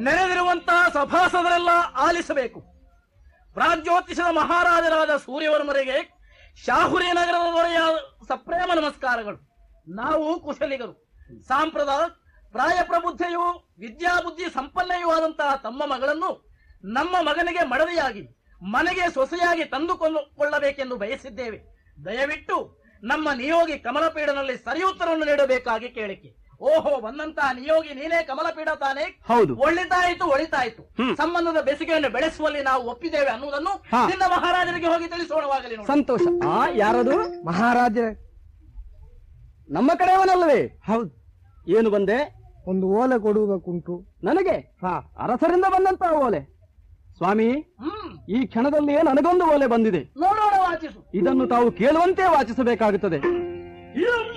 ನೆರೆದಿರುವಂತಹ ಸಭಾಸದರೆಲ್ಲ ಆಲಿಸಬೇಕು ಪ್ರಾಗ್ಜ್ಯೋತಿಷದ ಮಹಾರಾಜರಾದ ಸೂರ್ಯವರ್ಮರಿಗೆ ಶಾಹುರಿ ನಗರದ ದೊರೆಯ ಸಪ್ರೇಮ ನಮಸ್ಕಾರಗಳು ನಾವು ಕುಶಲಿಗರು ಸಾಂಪ್ರದಾಯ ಪ್ರಾಯ ಪ್ರಬುದ್ಧೆಯೂ ವಿದ್ಯಾಬುದ್ಧಿ ಸಂಪನ್ನೆಯೂ ಆದಂತಹ ತಮ್ಮ ಮಗಳನ್ನು ನಮ್ಮ ಮಗನಿಗೆ ಮಡದಿಯಾಗಿ ಮನೆಗೆ ಸೊಸೆಯಾಗಿ ತಂದುಕೊಳ್ಳಬೇಕೆಂದು ಬಯಸಿದ್ದೇವೆ ದಯವಿಟ್ಟು ನಮ್ಮ ನಿಯೋಗಿ ಕಮಲಪೀಡನಲ್ಲಿ ಸರಿಯುತ್ತರವನ್ನು ನೀಡಬೇಕಾಗಿ ಕೇಳಿಕೆ ಓಹೋ ಬಂದಂತಹ ನಿಯೋಗಿ ನೀನೇ ಕಮಲಪೀಡ ತಾನೇ ಹೌದು ಒಳ್ಳಿತಾಯಿತು ಒಳಿತಾಯಿತು ಹ್ಮ್. ಸಂಬಂಧದ ಬೆಸುಗೆಯನ್ನು ಬೆಳೆಸುವಲ್ಲಿ ನಾವು ಒಪ್ಪಿದ್ದೇವೆ ಅನ್ನುವುದನ್ನು ಹಾ. ನಿನ್ನ ಮಹಾರಾಜರಿಗೆ ಹೋಗಿ ತಿಳಿಸೋಣವಾಗಲಿ ನೋಡಿ. ಸಂತೋಷ ಆ ಯಾರದು ಮಹಾರಾಜ ನಮ್ಮ ಕಡೆಯವನಲ್ಲವೇ ಹೌದು ಏನು ಬಂದೆ ಒಂದು ಓಲೆ ಕೊಡುವುದಕ್ಕುಂಟು ನನಗೆ ಹಾ ಅರಸರಿಂದ ಬಂದಂತಹ ಓಲೆ ಸ್ವಾಮಿ ಹ್ಮ್ ಈ ಕ್ಷಣದಲ್ಲಿಯೇ ನನಗೊಂದು ಓಲೆ ಬಂದಿದೆ ನೋಡೋಣ ವಾಚಿಸು ಇದನ್ನು ತಾವು ಕೇಳುವಂತೆ ವಾಚಿಸಬೇಕಾಗುತ್ತದೆ ಇಂ